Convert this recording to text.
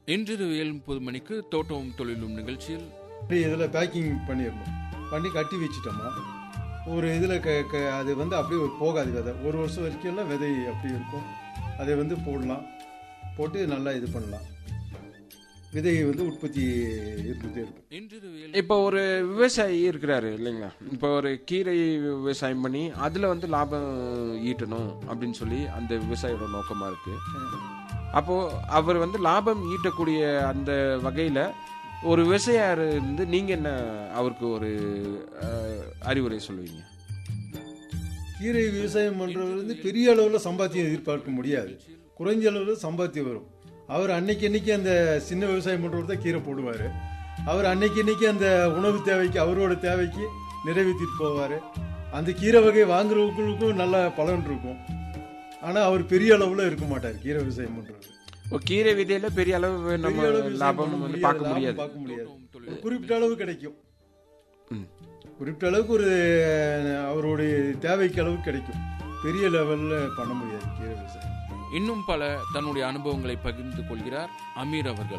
இன்றிரவு ஏழு முப்பது மணிக்கு தோட்டமும் தொழிலும் நிகழ்ச்சியில் அப்படியே இதில் பேக்கிங் பண்ணிடணும் பண்ணி கட்டி வச்சிட்டோமா ஒரு இதில் க க அது வந்து அப்படியே ஒரு போகாது விதை ஒரு வருஷம் வரைக்கும் எல்லாம் விதை அப்படி இருக்கும் அதை வந்து போடலாம் போட்டு நல்லா இது பண்ணலாம் விதை வந்து உற்பத்தி இருந்துகிட்டே இருக்கும் இன்றிரவு ஏழு இப்போ ஒரு விவசாயி இருக்கிறாரு இல்லைங்களா இப்போ ஒரு கீரை விவசாயம் பண்ணி அதில் வந்து லாபம் ஈட்டணும் அப்படின்னு சொல்லி அந்த விவசாயியோட நோக்கமாக இருக்கு அப்போ அவர் வந்து லாபம் ஈட்டக்கூடிய அந்த வகையில் ஒரு விவசாயியார் இருந்து நீங்கள் என்ன அவருக்கு ஒரு அஹ், அறிவுரை சொல்லுவீங்க கீரை விவசாயம் பண்ணுறவர் வந்து பெரிய அளவில் சம்பாத்தியம் எதிர்பார்க்க முடியாது குறைஞ்ச அளவில் சம்பாத்தியம் வரும் அவர் அன்னைக்கு அன்னைக்கு அந்த சின்ன விவசாயம் பண்ணுறவர் தான் கீரை போடுவார் அவர் அன்னைக்கு அன்னைக்கு அந்த உணவு தேவைக்கு அவரோட தேவைக்கு நிறைவேற்றிட்டு போவார் அந்த கீரை வகை வாங்குறவங்களுக்கும் நல்ல பலன் இருக்கும் ஆனால் அவர் பெரிய அளவில் இருக்க மாட்டார் கீரை விவசாயம் பண்ணுறவர் இப்போ கீரை விதையில பெரிய அளவு நம்ம பெரிய அளவு விவசாயம் லாபம் பண்ண வந்து முடியாது, பார்க்க லாபம் முடியாது பார்க்க முடியாது ஒரு குறிப்பிட்ட அளவு கிடைக்கும் ம். குறிப்பிட்ட அளவுக்கு ஒரு அஹ், அவருடைய தேவைக்கு அளவுக்கு கிடைக்கும் பெரிய லெவலில் பண்ண முடியாது கீரை விவசாயம் இன்னும் பல தன்னுடைய அனுபவங்களை பகிர்ந்து கொள்கிறார் அமீர் அவர்கள்